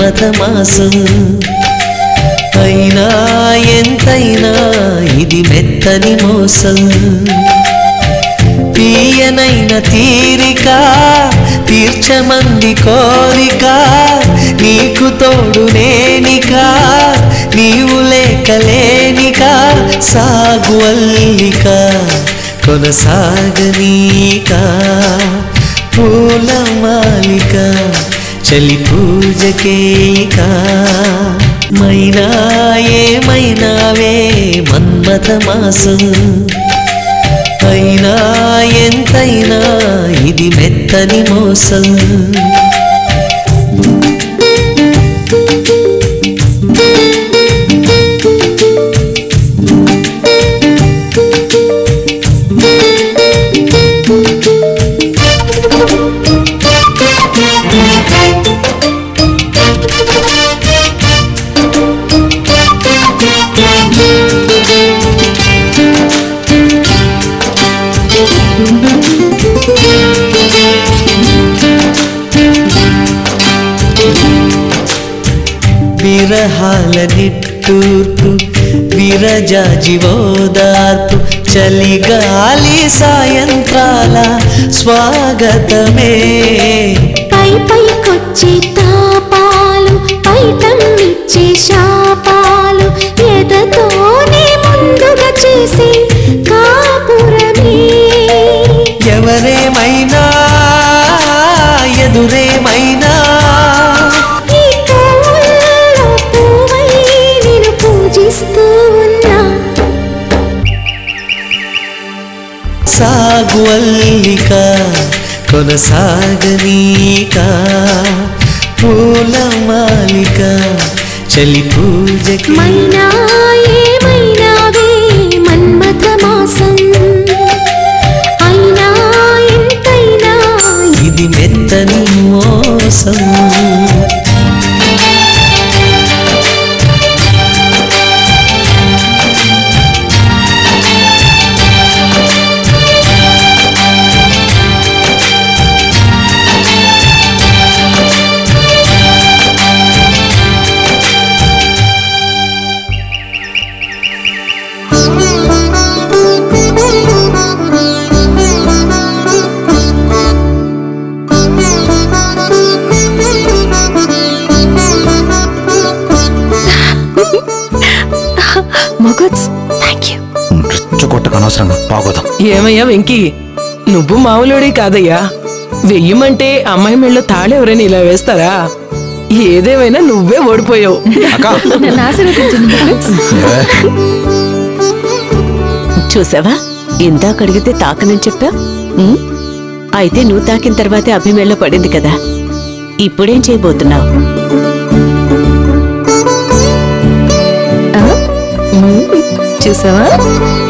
మన్మథ మాసం అయినా ఎంతైనా ఇది మెత్తని మోసం తీయనైన తీరిక తీర్చమంది కోరిక నీకు తోడు నేనిక నీవు లేకలేనిక సాగు అల్లిక కొనసాగనీక పూల మాలిక చలి పూజకేక మైనా ఏమైనావే మన్మథ మాసం అయినా ఎంతైనా ఇది మెత్తని మోసం విరహాల నిట్టూర్పు విరజాజివోదార్పు చలిగాలి సాయంత్రాల స్వాగతమే పై పైకొచ్చే తాపాలు పైటమ్మిచ్చే శాపాలు ఎదతోనే ముందుగా చేసే కాపురమే ఎవరేమైనా ఎదురేమైనా ఈ పువ్వుల్లో పువ్వై నిన్ను పూజిస్తూ ఉన్నా సాగు అల్లిక కొనసాగనీక పూల మాలిక చలి పూజకి మైనా ఏమైనావే మన్మథ మాసం అయినా ఎంతైనా ఇది మెత్తని మోసం మొగట్స్ థ్యాంక్ యూ రెచ్చగొట్టక అనవసరంగా బాగోదాం ఏమయ్యా వెంకీ నువ్వు మామూలుడి కాదయ్యా వెయ్యమంటే అమ్మాయి మెళ్ళో తాళి ఎవరైనా ఇలా వేస్తారా ఏదేమైనా నువ్వే ఓడిపోయావు అక్క నన్ను ఆశీర్వదించండి మొగట్స్ చూసావా ఇందాక అడిగితే తాకనని చెప్పా ఉమ్? అయితే నువ్వు తాకిన తర్వాతే అభిమేళ పడింది కదా ఇప్పుడేం చేయబోతున్నావు చూసావా